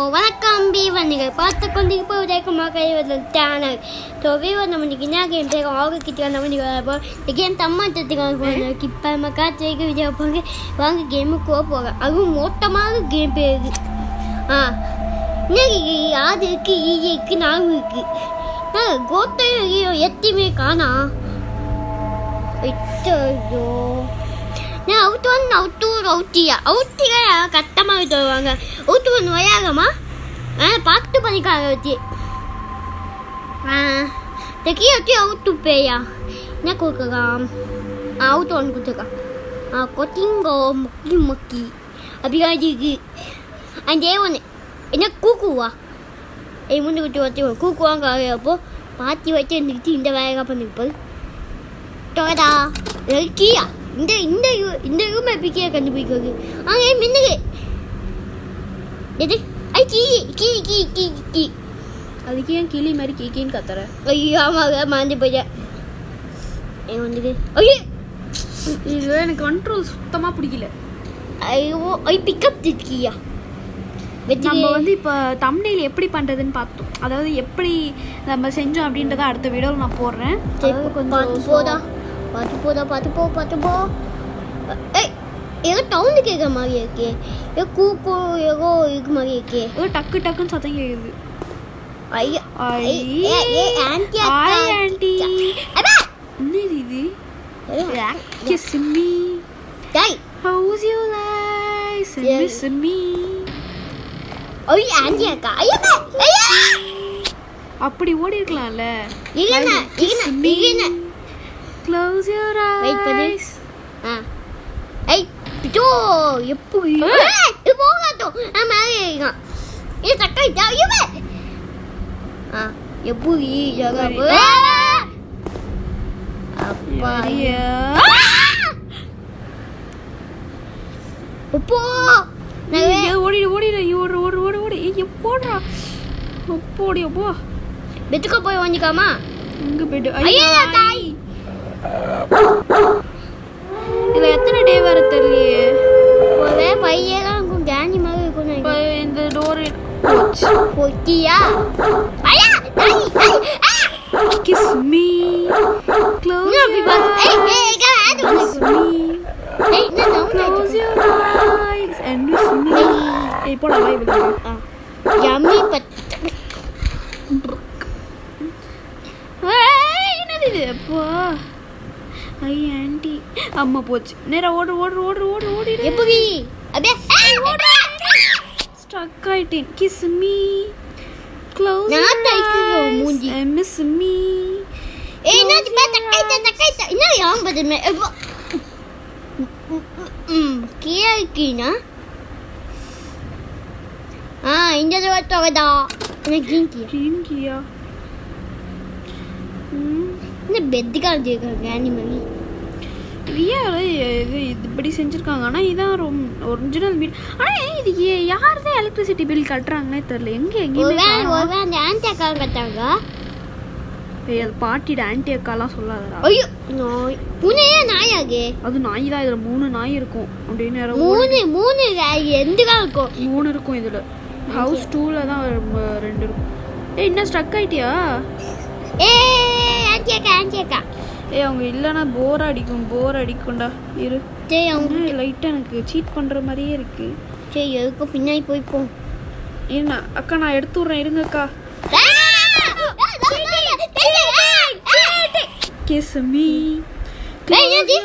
வணக்கம் வீவன் நீங்கள் பார்த்து கொண்டு இப்போ உதயகுமார் கைவதல் சேனல் ஸோ வீவன் நம்ம இன்னைக்கு என்ன கேம் செய்யறோம் அவங்க கிட்ட நம்ம இன்னைக்கு வரப்போம் இந்த கேம் தம்மாட்டத்துக்காக இப்போ நம்ம காத்திரிக்க விஜய் போங்க வாங்க கேமுக்கு போக போகிறோம் அதுவும் மொத்தமாக கேம் பேரு ஆ இன்னைக்கு யாரு இருக்கு ஈ இருக்கு நாங்கள் இருக்கு நான் கோட்டையும் ஐயோ எத்தையுமே காணா ஐயோ நான் அவுட்டு வந்து அவுட்டு அவுட்டியா அவுட்டியா கட்டமாக தருவாங்க அவுட்டு ஒன்று வயாகமா ஆ பார்த்து பண்ணிக்காங்க வச்சு ஆ தெக்கி வச்சு அவுட்டு பேயா என்ன கொடுக்கலாம் ஆ அவுட்டு ஒன்று கொடுத்துருக்கான் ஆ கொட்டிங்கோ முக்கி முக்கி அப்படியாடி இருக்கு அந்த ஒன்று என்ன கூக்குவா ஏய் முன்னு விட்டு வச்சு கூக்குவாங்க அப்போ மாற்றி வச்சு இருந்துக்கிட்டு இந்த வேலை பண்ணிட்டு போய் டொடா கீயா இந்த இந்த யூ- இந்த ரூம் எப்படி கீழே கண்டுபிடிக்கிறது அங்கே மின்னுது எது ஐ கீ கீ கீ கீ கீ அதுக்கு ஏன் கிளி மாதிரி கீக்கின்னு கத்துற ஐயோ ஆமாங்க மறந்து போயிட்டேன் ஏன் வந்துது ஐயோ இது எனக்கு கண்ட்ரோல் சுத்தமா பிடிக்கல ஐயோ ஐ பிக்கப் திக்கியா நம்ம வந்து இப்போ தம்னையில் எப்படி பண்ணுறதுன்னு பார்த்தோம் அதாவது எப்படி நம்ம செஞ்சோம் அப்படின்றத அடுத்த வீடியோவில் நான் போடுறேன் அதாவது பார்த்து போதா பார்த்து போதா பார்த்து போ பார்த்து போ ஏய் ஏதோ டவுனு கேட்குற மாதிரி இருக்கே ஏதோ கூக்கோ ஏதோ இருக்கு மாதிரி இருக்கே ஏதோ டக்கு டக்குன்னு சத்தம் கேக்குது ஐயா ஐ. ஏய் ஏய் ஆன்ட்டி Hi, aunty. அடா என்னது இது ஏய், கிஸ் மீ டேய் house you lies Yeah. Miss me ஐய் ஆன்ட்டி அக்கா ஐயா ஐயா அப்படி ஓடி இருக்கலாம்ல இல்லைண்ணா Kiss இல்லைண்ணா me. இல்லைண்ணா க்ளோஸ் யுவர் Wait பண்ணு. ஐஸ் ஆ ஐய் பிட்டோ எப்படி ஏய், இது போகாட்டும் ஆ மேலே இருக்கான் இது தக்காயிட்டா ஐயோ ஆ எப்படி ஜகப்பு அப்பா உப்போ நான் ஓடிடு ஓடிடு ஓடு ஓடு ஓடு ஓடு ஏய் போடுறா போடி அப்போ பெத்துக்க போய் வாங்கிக்காமா எங்க போயிட்டு ஐயா ஐயா தாய் இதுல எத்தனை டே வர தெரியலையே ஒரே பையன் தான் இருக்கும் டேனி மாதிரி இருக்கும் இப்ப நினைக்கிறேன். இந்த டோர் பொட்டியா ஐயா தாய் தாய் ஆ! கிஸ் மீ க்ளோஸ் இன்னும் அப்படி பாரு. ஏய், ஏய், இங்க ஆடு வந்து. கிஸ் மீ ஏய், என்ன sound க்ளோஸ் ஆச்சு? Your eyes and miss me ஏய் போடா வாய் விடு ஆ. Yummy but ஏய், என்னது இது அப்பா ஐ ஆண்டி அம்மா போச்சு நேரா ஓடு ஓடு ஓடு ஓடு ஓடிடு எப்படி அப்படியே ஏய், ஓடு. ஸ்டக் ஆயிட்டேன் கிஸ் மீ க்ளோஸ் நான் தைக்கிறேன் மூஞ்சி. மிஸ் மீ ஏய், என்னாச்சு? பா, தக்காயிட்டா, தக்காயிட்டா. என்ன யாம் பதுமே? எப்பா. ம், கீழே இருக்கீனா? ஆ இந்த தடவை தொகைதா எனக்கு green tea. கிரீன் கியா இந்த பெட்டுக்காக இருக்காங்க அனிமல் ரியால இது இப்படி செஞ்சுருக்காங்க ஆனால் இதான் ரொம்ப ஒரிஜினல் வீடு ஆனால் இது ஏ- யார் தான் எலக்ட்ரிசிட்டி பில் கட்டுறாங்கன்னே தெரில எங்கே எங்கேயுமே ஒருவேளை காணோம். ஒருவேளை அந்த ஆன்டி அக்கா கட்டாங்க ஏய் அது பாட்டிட ஆன்டி அக்காலாம் சொல்லாதடா ஐயோ நாய் பூனையே நாயாகு அது நாய் தான் இதில் மூணு நாய் இருக்கும் அப்படின்னு நேரம் மூணு மூணு எந்த இருக்கும் மூணு இருக்கும் இதில் ஹவுஸ் டூவில் தான் ரெ- ரெண்டு இருக்கும் ஏய் இன்னும் ஸ்டக் ஆயிட்டியா ஏ ஆன்டி அக்கா ஆன்டி அக்கா ஏய் அவங்க இல்லைன்னா போர் அடிக்கும் போர் அடிக்கும்டா இரு சரி அவங்க லைட்டாக எனக்கு சீட் பண்ணுற மாதிரியே இருக்கு சரி எதுக்கும் பின்னாடி போய் போ என்ன அக்கா நான் எடுத்து விட்றேன் இருங்க அக்கா கிஸ் மீ ஏய், என்னது?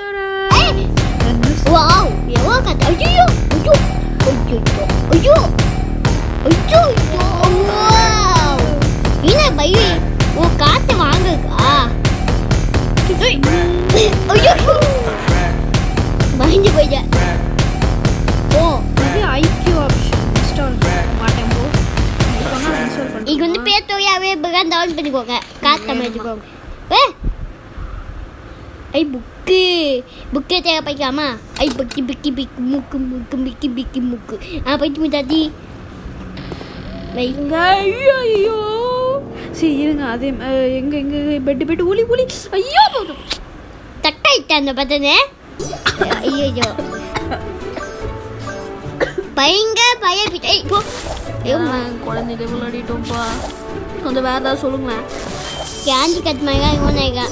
வாவ் எவ்வளோ கத்த ஐயோ ஐயோ ஐயோ ஐயோ ஐயோ வாவ் என்ன பையி ஓ காத்து வாங்குக்கா ஐயோ பயந்து போயிட்டேன் ஓ இது ஐக்யூ ஆப்ஷன் இன்ஸ்டால் மாட்டேன் போ நீ சொன்னா இன்ஸ்டால் பண்ணி இங்க வந்து பேர் தொகையாவே இப்பதான் டவுன் பண்ணிக்கோங்க காத்த மாட்டிக்கோங்க ஏ ஐ புக்கு புக்கே தேவை படிக்காமா ஐ பக்கி பிக்கி பிக்கு முக்கு முக்கு பிக்கி பிக்கி முக்கு ஆ படிச்சு முட்டாதி வை இங்க ஐயோ ஐயோ சரி இருங்க அதே அஹ், எங்க எங்க பெட்டு பெட்டு ஒலி ஒலி ஐயோ போதும் தட்டாயிட்ட அந்த பட்டனே ஐயோ பயங்கர பயப்பிட்ட ஐய் போ ஏம்மா குழந்தைங்க விளையாடிட்டோம்ப்பா கொஞ்சம் வேற ஏதாவது சொல்லுங்களேன் கேண்டி கட் மாதிரி இவனேங்க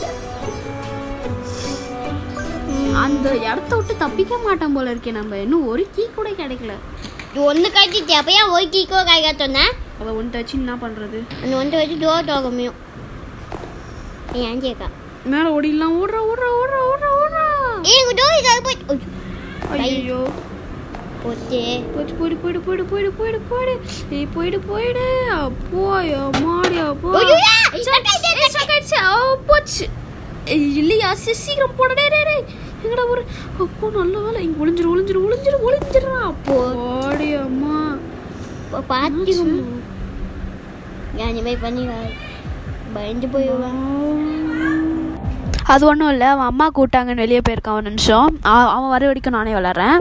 அந்த இடத்த விட்டு தப்பிக்க மாட்டோம் போல இருக்கே நம்ம இன்னும் ஒரு கீ கூட கிடைக்கல ஒன்று கட்டிட்டு அப்போ ஒரு கீக்கோ காய்க்க சொன்னேன் அதை ஒன்று வச்சு என்ன பண்ணுறது அந்த ஒன்று வச்சு டோர் தோக முடியும் ஏன் கேட்கா மேலே ஓடிடலாம் ஓடுறா ஓடுறா ஓடுறா ஓடுறா ஓடுறா ஏ உங்கள் டோர் இதாக போய் ஐயோ போச்சு போயிடு போயிடு போயிடு போயிடு போயிடு போயிடு போயிடு ஏய் போயிடு போயிடு அப்போ மாடி அப்போ ஐயோ, ஏய், ஏய், shock ஆயிடுச்சு. ஆ, போச்சு ஏய், இல்லையா சீ- சீக்கிரம் போட டேய் டேய், டேய் எங்கடா ஒரு அப்போ நல்ல வேலை இங்க ஒளிஞ்சிரு ஒளிஞ்சிரு ஒளிஞ்சிரு ஒளிஞ்சிடுறா அப்போ ஆடி அம்மா பார்த்து ஏன் இந்த மாதிரி பண்ணி பயந்து போயிடுவான் அது ஒன்றும் இல்லை அவன் அம்மா கூட்டாங்கன்னு வெளியே போயிருக்கான் ஒரு நிமிஷம் அவ- அவன் வர வரைக்கும் நானே விளாட்றேன்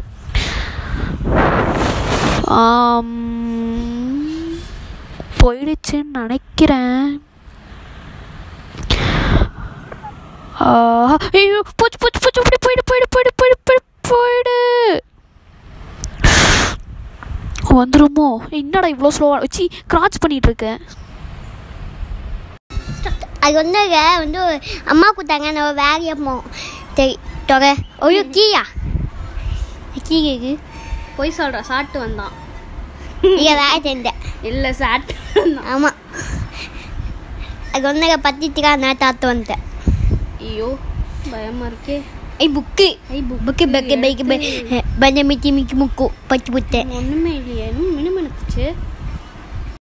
போயிடுச்சுன்னு நினைக்கிறேன் ஆஹா, ஐயோ போச்சு போச்சு போச்சு அப்படி போயிடு போயிடு போயிடு போயிடு போயிடு போயிடு வந்துருமோ என்னடா இவ்வளோ ஸ்லோவாக வச்சு கிராச் பண்ணிட்டு இருக்கேன் அது வந்து வந்து அம்மா கொடுத்தாங்க நம்ம வேலையை போவோம் சரி தொகை ஒரு கீயா கீ இருக்கு போய் சொல்கிற சாப்பிட்டு வந்தான் இங்கே வேலை செஞ்சேன் இல்லை சாப்பிட்டு வந்தான் ஆமாம் அது வந்து பத்திட்டுக்கா நான் தாத்து வந்துட்டேன் ஐயோ பயமா இருக்கே ஐ புக்கு ஐ புக் புக்கு பக்கு பைக்கு பை பஞ்ச மிக்கி மிக்கி முக்கு பச்சு புட்டேன் ஒன்றுமே இல்லையே இன்னும் மினுமினுத்துச்சு